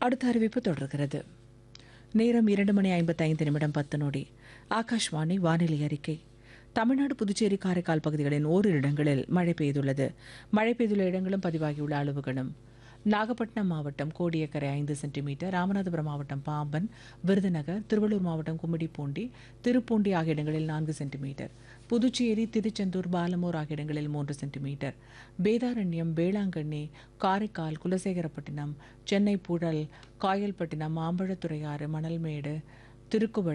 அடுத்த அறிவிப்பு தொடர்கிறது நேரம் இரண்டு மணி ஐம்பத்தைந்து நிமிடம் பத்து நொடி ஆகாஷ்வாணி வானிலை அறிக்கை தமிழ்நாடு புதுச்சேரி காரைக்கால் பகுதிகளின் ஓரிரு இடங்களில் மழை பெய்துள்ளது மழை பெய்துள்ள இடங்களும் பதிவாகியுள்ள அளவுகளும் நாகப்பட்டினம் மாவட்டம் கோடியக்கரை ஐந்து சென்டிமீட்டர் ராமநாதபுரம் மாவட்டம் பாம்பன் விருதுநகர் திருவள்ளூர் மாவட்டம் கும்மிடிப்பூண்டி திருப்பூண்டி ஆகிய இடங்களில் நான்கு சென்டிமீட்டர் புதுச்சேரி திருச்செந்தூர் பாலமூர் ஆகிய இடங்களில் மூன்று சென்டிமீட்டர் வேதாரண்யம் வேளாங்கண்ணி காரைக்கால் குலசேகரப்பட்டினம் சென்னை புழல் காயல்பட்டினம் மாம்பழத்துறையாறு மணல்மேடு திருக்குவளை